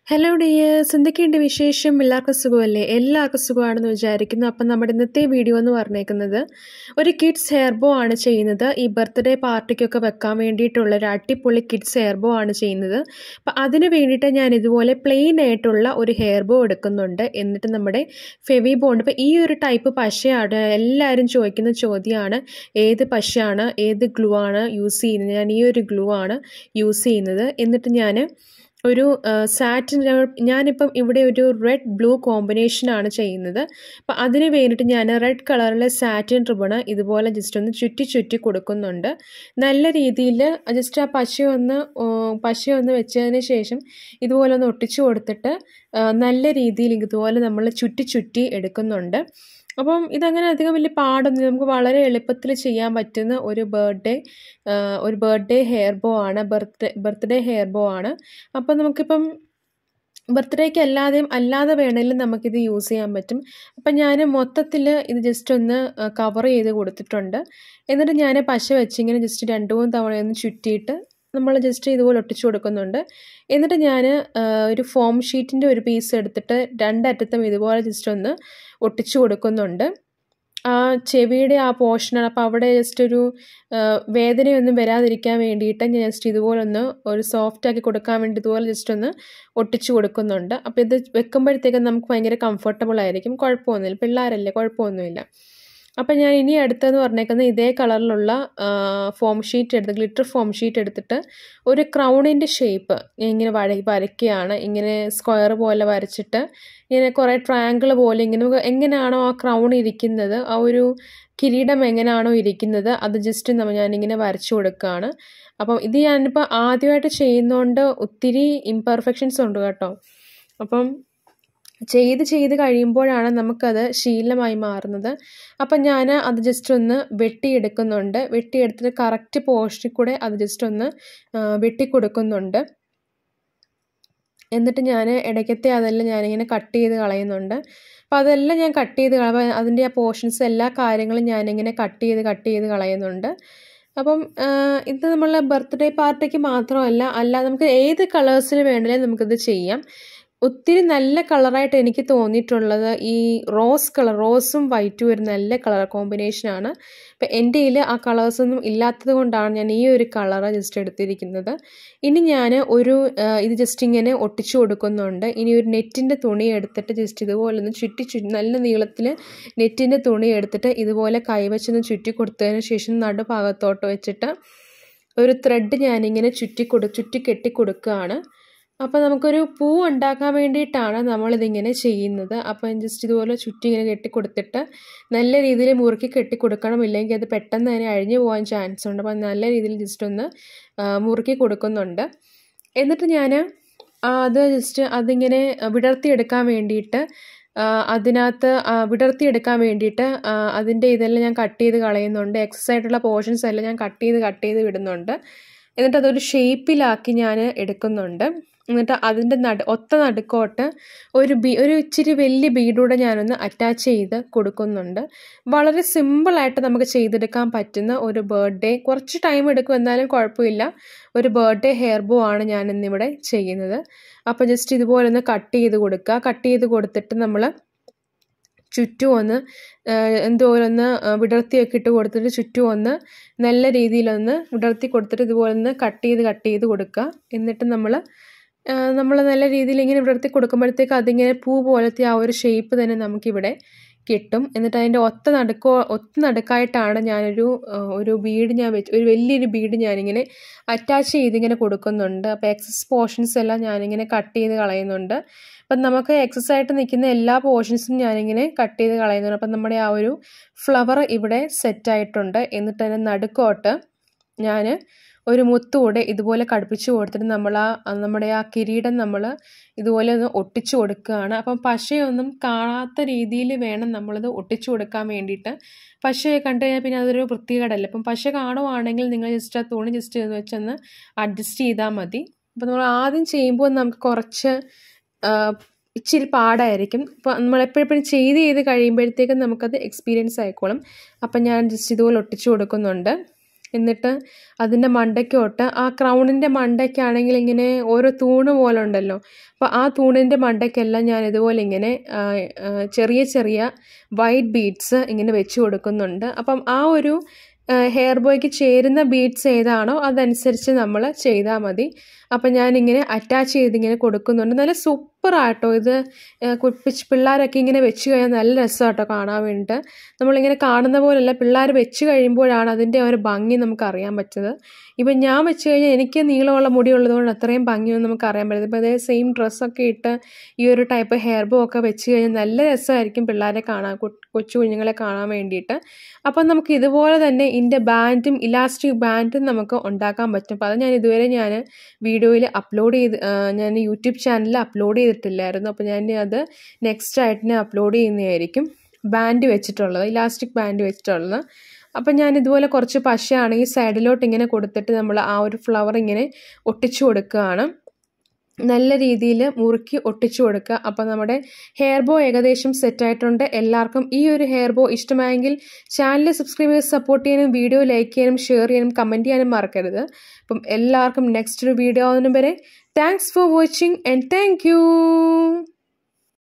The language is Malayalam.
ഹലോ ഡിയേഴ്സ് എന്തൊക്കെയുണ്ട് വിശേഷം എല്ലാവർക്കും സുഖമല്ലേ എല്ലാവർക്കും സുഖമാണെന്ന് വിചാരിക്കുന്നു അപ്പം നമ്മുടെ ഇന്നത്തെ വീഡിയോ എന്ന് പറഞ്ഞേക്കുന്നത് ഒരു കിഡ്സ് ഹെയർ ബോ ആണ് ചെയ്യുന്നത് ഈ ബർത്ത്ഡേ പാർട്ടിക്കൊക്കെ വെക്കാൻ വേണ്ടിയിട്ടുള്ള ഒരു അടിപൊളി കിഡ്സ് ഹെയർ ബോ ആണ് ചെയ്യുന്നത് അപ്പം അതിന് വേണ്ടിയിട്ട് ഞാൻ ഇതുപോലെ പ്ലെയിൻ ആയിട്ടുള്ള ഒരു ഹെയർ ബോ എടുക്കുന്നുണ്ട് എന്നിട്ട് നമ്മുടെ ഫെവി ബോണ്ട് ഇപ്പം ഈ ഒരു ടൈപ്പ് പശയാണ് എല്ലാവരും ചോദിക്കുന്ന ചോദ്യമാണ് ഏത് പശയാണ് ഏത് ഗ്ലൂ ആണ് യൂസ് ചെയ്യുന്നത് ഞാൻ ഈ ഒരു ഗ്ലൂ ആണ് യൂസ് ചെയ്യുന്നത് എന്നിട്ട് ഞാൻ ഒരു സാറ്റിൻ ഞാനിപ്പം ഇവിടെ ഒരു റെഡ് ബ്ലൂ കോമ്പിനേഷനാണ് ചെയ്യുന്നത് അപ്പം അതിന് വേണ്ടിയിട്ട് ഞാൻ റെഡ് കളറിലെ സാറ്റിൻ റിബണ് ഇതുപോലെ ജസ്റ്റ് ഒന്ന് ചുറ്റി ചുറ്റി കൊടുക്കുന്നുണ്ട് നല്ല രീതിയിൽ ജസ്റ്റ് ആ പശയൊന്ന് പശയൊന്ന് വെച്ചതിന് ശേഷം ഇതുപോലെ ഒന്ന് ഒട്ടിച്ചു കൊടുത്തിട്ട് നല്ല രീതിയിൽ ഇതുപോലെ നമ്മൾ ചുറ്റി ചുറ്റി എടുക്കുന്നുണ്ട് അപ്പം ഇതങ്ങനെ അധികം വലിയ പാടൊന്നും നമുക്ക് വളരെ എളുപ്പത്തിൽ ചെയ്യാൻ പറ്റുന്ന ഒരു ബർത്ത്ഡേ ഒരു ബർത്ത്ഡേ ഹെയർ ബോ ആണ് ബർത്ത്ഡേ ബർത്ത്ഡേ ഹെയർ ബോ ആണ് അപ്പം നമുക്കിപ്പം ബർത്ത്ഡേക്ക് അല്ലാതെയും അല്ലാതെ വേണമെങ്കിലും നമുക്കിത് യൂസ് ചെയ്യാൻ പറ്റും അപ്പം ഞാൻ മൊത്തത്തിൽ ഇത് ജസ്റ്റ് ഒന്ന് കവർ ചെയ്ത് കൊടുത്തിട്ടുണ്ട് എന്നിട്ട് ഞാൻ പശ വെച്ചിങ്ങനെ ജസ്റ്റ് രണ്ട് മൂന്ന് തവണ ഒന്ന് ചുറ്റിയിട്ട് നമ്മൾ ജസ്റ്റ് ഇതുപോലെ ഒട്ടിച്ചു കൊടുക്കുന്നുണ്ട് എന്നിട്ട് ഞാൻ ഒരു ഫോം ഷീറ്റിൻ്റെ ഒരു പീസ് എടുത്തിട്ട് രണ്ടറ്റത്തും ഇതുപോലെ ജസ്റ്റ് ഒന്ന് ഒട്ടിച്ചു കൊടുക്കുന്നുണ്ട് ആ ചെവിയുടെ ആ പോർഷനാണ് അപ്പോൾ അവിടെ ജസ്റ്റ് ഒരു വേദനയൊന്നും വരാതിരിക്കാൻ വേണ്ടിയിട്ട് ഞാൻ ജസ്റ്റ് ഇതുപോലെ ഒന്ന് ഒരു സോഫ്റ്റ് ആക്കി കൊടുക്കാൻ വേണ്ടി ഇതുപോലെ ജസ്റ്റ് ഒന്ന് ഒട്ടിച്ചു കൊടുക്കുന്നുണ്ട് അപ്പോൾ ഇത് വെക്കുമ്പോഴത്തേക്കും നമുക്ക് ഭയങ്കര കംഫർട്ടബിൾ ആയിരിക്കും കുഴപ്പമൊന്നുമില്ല പിള്ളേരല്ലേ കുഴപ്പമൊന്നുമില്ല അപ്പം ഞാൻ ഇനി അടുത്തെന്ന് പറഞ്ഞേക്കുന്നത് ഇതേ കളറിലുള്ള ഫോം ഷീറ്റ് എടുത്ത് ഗ്ലിറ്റർ ഫോം ഷീറ്റ് എടുത്തിട്ട് ഒരു ക്രൗണിൻ്റെ ഷേപ്പ് ഇങ്ങനെ വര വരയ്ക്കുകയാണ് ഇങ്ങനെ സ്ക്വയർ പോലെ വരച്ചിട്ട് ഇങ്ങനെ കുറേ ട്രയാങ്കിൾ പോലെ ഇങ്ങനെ എങ്ങനെയാണോ ആ ക്രൗൺ ഇരിക്കുന്നത് ആ ഒരു കിരീടം എങ്ങനെയാണോ ഇരിക്കുന്നത് അത് ജസ്റ്റ് നമ്മൾ ഞാനിങ്ങനെ വരച്ചു കൊടുക്കുകയാണ് അപ്പം ഇത് ഞാനിപ്പോൾ ആദ്യമായിട്ട് ചെയ്യുന്നതുകൊണ്ട് ഒത്തിരി ഇംപെർഫെക്ഷൻസ് ഉണ്ട് കേട്ടോ അപ്പം ചെയ്ത് ചെയ്ത് കഴിയുമ്പോഴാണ് നമുക്കത് ശീലമായി മാറുന്നത് അപ്പം ഞാൻ അത് ജസ്റ്റ് ഒന്ന് വെട്ടിയെടുക്കുന്നുണ്ട് വെട്ടിയെടുത്തിട്ട് കറക്റ്റ് പോർഷനിൽ കൂടെ അത് ജസ്റ്റ് ഒന്ന് വെട്ടി കൊടുക്കുന്നുണ്ട് എന്നിട്ട് ഞാൻ ഇടയ്ക്കത്തെ അതെല്ലാം ഞാനിങ്ങനെ കട്ട് ചെയ്ത് കളയുന്നുണ്ട് അപ്പോൾ അതെല്ലാം ഞാൻ കട്ട് ചെയ്ത് കള അതിൻ്റെ ആ പോർഷൻസ് എല്ലാ കാര്യങ്ങളും ഞാനിങ്ങനെ കട്ട് ചെയ്ത് കട്ട് ചെയ്ത് കളയുന്നുണ്ട് അപ്പം ഇത് നമ്മളെ ബർത്ത്ഡേ പാർട്ടിക്ക് മാത്രമല്ല അല്ല നമുക്ക് ഏത് കളേഴ്സിൽ വേണമെങ്കിലും നമുക്കിത് ചെയ്യാം ഒത്തിരി നല്ല കളറായിട്ട് എനിക്ക് തോന്നിയിട്ടുള്ളത് ഈ റോസ് കളർ റോസും വൈറ്റും ഒരു നല്ല കളർ കോമ്പിനേഷനാണ് അപ്പം എൻ്റെ കയ്യിൽ ആ കളേഴ്സൊന്നും ഇല്ലാത്തത് കൊണ്ടാണ് ഞാൻ ഈ ഒരു കളർ ജസ്റ്റ് എടുത്തിരിക്കുന്നത് ഇനി ഞാൻ ഒരു ഇത് ജസ്റ്റ് ഇങ്ങനെ ഒട്ടിച്ചു കൊടുക്കുന്നുണ്ട് ഇനി ഒരു നെറ്റിൻ്റെ തുണി എടുത്തിട്ട് ജസ്റ്റ് ഇതുപോലെ ഒന്ന് ചുറ്റി ചുറ്റി നല്ല നീളത്തിൽ നെറ്റിൻ്റെ തുണി എടുത്തിട്ട് ഇതുപോലെ കൈവച്ചൊന്ന് ചുറ്റി കൊടുത്തതിന് ശേഷം നടുഭാഗത്തോട്ട് വെച്ചിട്ട് ഒരു ത്രെഡ് ഞാനിങ്ങനെ ചുറ്റി കൊടു ചുറ്റി കെട്ടി കൊടുക്കുകയാണ് അപ്പോൾ നമുക്കൊരു പൂ ഉണ്ടാക്കാൻ വേണ്ടിയിട്ടാണ് നമ്മളിതിങ്ങനെ ചെയ്യുന്നത് അപ്പം ജസ്റ്റ് ഇതുപോലെ ചുറ്റി ഇങ്ങനെ കെട്ടി കൊടുത്തിട്ട് നല്ല രീതിയിൽ മുറുക്കി കെട്ടി കൊടുക്കണം ഇല്ലെങ്കിൽ അത് പെട്ടെന്ന് തന്നെ അഴിഞ്ഞു പോകാൻ ചാൻസ് ഉണ്ട് അപ്പം നല്ല രീതിയിൽ ജസ്റ്റ് ഒന്ന് മുറുക്കി കൊടുക്കുന്നുണ്ട് എന്നിട്ട് ഞാൻ അത് ജസ്റ്റ് അതിങ്ങനെ വിടർത്തിയെടുക്കാൻ വേണ്ടിയിട്ട് അതിനകത്ത് വിടർത്തിയെടുക്കാൻ വേണ്ടിയിട്ട് അതിൻ്റെ ഇതെല്ലാം ഞാൻ കട്ട് ചെയ്ത് കളയുന്നുണ്ട് എക്സസ് ആയിട്ടുള്ള പോർഷൻസ് എല്ലാം ഞാൻ കട്ട് ചെയ്ത് കട്ട് ചെയ്ത് വിടുന്നുണ്ട് എന്നിട്ട് അതൊരു ഷേപ്പിലാക്കി ഞാൻ എടുക്കുന്നുണ്ട് എന്നിട്ട് അതിൻ്റെ നട ഒത്ത നടുക്കോട്ട് ഒരു ബി ഒരു ഇച്ചിരി വലിയ ബീഡൂടെ ഞാനൊന്ന് അറ്റാച്ച് ചെയ്ത് കൊടുക്കുന്നുണ്ട് വളരെ സിമ്പിളായിട്ട് നമുക്ക് ചെയ്തെടുക്കാൻ പറ്റുന്ന ഒരു ബർത്ത്ഡേ കുറച്ച് ടൈം എടുക്കും എന്നാലും കുഴപ്പമില്ല ഒരു ബർത്ത്ഡേ ഹെയർ ബോ ആണ് ഞാൻ ഇന്നിവിടെ ചെയ്യുന്നത് അപ്പോൾ ജസ്റ്റ് ഇതുപോലെ ഒന്ന് കട്ട് ചെയ്ത് കൊടുക്കുക കട്ട് ചെയ്ത് കൊടുത്തിട്ട് നമ്മൾ ചുറ്റും ഒന്ന് എന്തോരൊന്ന് വിടർത്തിയൊക്കെ ഇട്ട് കൊടുത്തിട്ട് ചുറ്റും ഒന്ന് നല്ല രീതിയിലൊന്ന് വിടർത്തി കൊടുത്തിട്ട് ഇതുപോലെ ഒന്ന് കട്ട് ചെയ്ത് കട്ട് ചെയ്ത് കൊടുക്കുക എന്നിട്ട് നമ്മൾ നമ്മൾ നല്ല രീതിയിൽ ഇങ്ങനെ വിടർത്തി കൊടുക്കുമ്പോഴത്തേക്ക് അതിങ്ങനെ പൂ പോലത്തെ ആ ഒരു ഷേപ്പ് തന്നെ നമുക്കിവിടെ കിട്ടും എന്നിട്ട് അതിൻ്റെ ഒത്ത നടുക്കോ ഒത്ത നടുക്കായിട്ടാണ് ഞാനൊരു ഒരു ബീഡ് ഞാൻ വെച്ച് ഒരു വലിയൊരു ബീഡ് ഞാനിങ്ങനെ അറ്റാച്ച് ചെയ്തിങ്ങനെ കൊടുക്കുന്നുണ്ട് അപ്പോൾ എക്സസ് പോർഷൻസ് എല്ലാം ഞാനിങ്ങനെ കട്ട് ചെയ്ത് കളയുന്നുണ്ട് അപ്പം നമുക്ക് എക്സസ് ആയിട്ട് നിൽക്കുന്ന എല്ലാ പോർഷൻസും ഞാനിങ്ങനെ കട്ട് ചെയ്ത് കളയുന്നുണ്ട് അപ്പം നമ്മുടെ ആ ഒരു ഫ്ലവർ ഇവിടെ സെറ്റായിട്ടുണ്ട് എന്നിട്ട് അതിൻ്റെ നടുക്കോട്ട് ഞാൻ ഒരു മുത്തുകൂടെ ഇതുപോലെ കടുപ്പിച്ച് കൊടുത്തിട്ട് നമ്മൾ ആ നമ്മുടെ ആ കിരീടം നമ്മൾ ഇതുപോലെ ഒന്ന് ഒട്ടിച്ചു കൊടുക്കുകയാണ് അപ്പം പശയൊന്നും കാണാത്ത രീതിയിൽ വേണം നമ്മളത് ഒട്ടിച്ചു കൊടുക്കാൻ വേണ്ടിയിട്ട് പശയെ കണ്ടു കഴിഞ്ഞാൽ പിന്നെ അതൊരു വൃത്തികേടല്ല അപ്പം പശ കാണുവാണെങ്കിൽ നിങ്ങൾ ജസ്റ്റ് ആ തുണി ജസ്റ്റ് എന്ന് വെച്ചൊന്ന് അഡ്ജസ്റ്റ് ചെയ്താൽ മതി അപ്പം നമ്മൾ ആദ്യം ചെയ്യുമ്പോൾ നമുക്ക് കുറച്ച് ഇച്ചിരി പാടായിരിക്കും അപ്പോൾ നമ്മൾ എപ്പോഴെപ്പോഴും ചെയ്ത് ചെയ്ത് കഴിയുമ്പോഴത്തേക്കും നമുക്കത് എക്സ്പീരിയൻസ് ആയിക്കോളും അപ്പം ഞാൻ ജസ്റ്റ് ഇതുപോലെ ഒട്ടിച്ചു കൊടുക്കുന്നുണ്ട് എന്നിട്ട് അതിൻ്റെ മണ്ടയ്ക്കോട്ട് ആ ക്രൗണിൻ്റെ മണ്ടയ്ക്കാണെങ്കിൽ ഇങ്ങനെ ഓരോ തൂണ് പോലെ ഉണ്ടല്ലോ അപ്പോൾ ആ തൂണിൻ്റെ മണ്ടയ്ക്കെല്ലാം ഞാൻ ഇതുപോലെ ഇങ്ങനെ ആ, ആ, ചെറിയ ചെറിയ വൈറ്റ് ബീഡ്സ് ഇങ്ങനെ വെച്ച് കൊടുക്കുന്നുണ്ട് അപ്പം ആ ഒരു ഹെയർ ബോയ്ക്ക് ചേരുന്ന ബീഡ്സ് ഏതാണോ അതനുസരിച്ച് നമ്മൾ ചെയ്താൽ മതി അപ്പം ഞാനിങ്ങനെ അറ്റാച്ച് ചെയ്ത് ഇങ്ങനെ കൊടുക്കുന്നുണ്ട് നല്ല സൂപ്പറാട്ടോ ഇത് ഏഹ് കുപ്പിച്ച് പിള്ളേരൊക്കെ ഇങ്ങനെ വെച്ച് കഴിഞ്ഞാൽ നല്ല രസമാട്ടോ കാണാൻ വേണ്ടിയിട്ട് നമ്മളിങ്ങനെ കാണുന്ന പോലെയല്ല പിള്ളേർ വെച്ച് കഴിയുമ്പോഴാണ് അതിൻ്റെ ഒരു ഭംഗി നമുക്ക് അറിയാൻ പറ്റുന്നത് ഇപ്പം ഞാൻ വെച്ച് കഴിഞ്ഞാൽ എനിക്ക് നീളമുള്ള മുടി ഉള്ളതുകൊണ്ട് അത്രയും ഭംഗിയൊന്നും നമുക്ക് അറിയാൻ പറ്റില്ല ഇപ്പോൾ അതേ സെയിം ഡ്രസ്സൊക്കെ ഇട്ട് ഈ ഒരു ടൈപ്പ് ഹെയർ ബോ ഒക്കെ വെച്ച് കഴിഞ്ഞാൽ നല്ല രസമായിരിക്കും പിള്ളേരെ കാണാൻ കു- കൊച്ചു കുഞ്ഞുങ്ങളെ കാണാൻ വേണ്ടിയിട്ട് അപ്പം നമുക്ക് ഇതുപോലെ തന്നെ ഇതിൻ്റെ ബാൻഡും ഇലാസ്റ്റിക് ബാൻഡും നമുക്ക് ഉണ്ടാക്കാൻ പറ്റും അപ്പോൾ അത് ഞാൻ ഇതുവരെ ഞാൻ വീഡിയോയിൽ അപ്ലോഡ് ചെയ്ത് ആ, ഞാൻ യൂട്യൂബ് ചാനലിൽ അപ്ലോഡ് ചെയ്തിട്ടില്ലായിരുന്നു അപ്പോൾ ഞാൻ അത് നെക്സ്റ്റ് ആയിട്ട് ഞാൻ അപ്ലോഡ് ചെയ്യുന്നതായിരിക്കും ബാൻഡ് വെച്ചിട്ടുള്ളത് ഇലാസ്റ്റിക് ബാൻഡ് വെച്ചിട്ടുള്ളത് അപ്പം ഞാൻ ഇതുപോലെ കുറച്ച് പശയാണെങ്കിൽ സൈഡിലോട്ട് ഇങ്ങനെ കൊടുത്തിട്ട് നമ്മൾ ആ ഒരു ഫ്ലവർ ഇങ്ങനെ ഒട്ടിച്ചു കൊടുക്കുകയാണ് നല്ല രീതിയിൽ മുറുക്കി ഒട്ടിച്ചു കൊടുക്കുക അപ്പോൾ നമ്മുടെ ഹെയർ ബോ ഏകദേശം സെറ്റ് ആയിട്ടുണ്ട് എല്ലാവർക്കും ഈ ഒരു ഹെയർ ബോ ഇഷ്ടമായെങ്കിൽ ചാനൽ സബ്സ്ക്രൈബ് ചെയ്ത് സപ്പോർട്ട് ചെയ്യാനും വീഡിയോ ലൈക്ക് ചെയ്യാനും ഷെയർ ചെയ്യാനും കമൻറ്റ് ചെയ്യാനും മറക്കരുത് അപ്പം എല്ലാവർക്കും നെക്സ്റ്റ് ഒരു വീഡിയോ ആവുന്നതിന് വരെ thanks for watching and thank U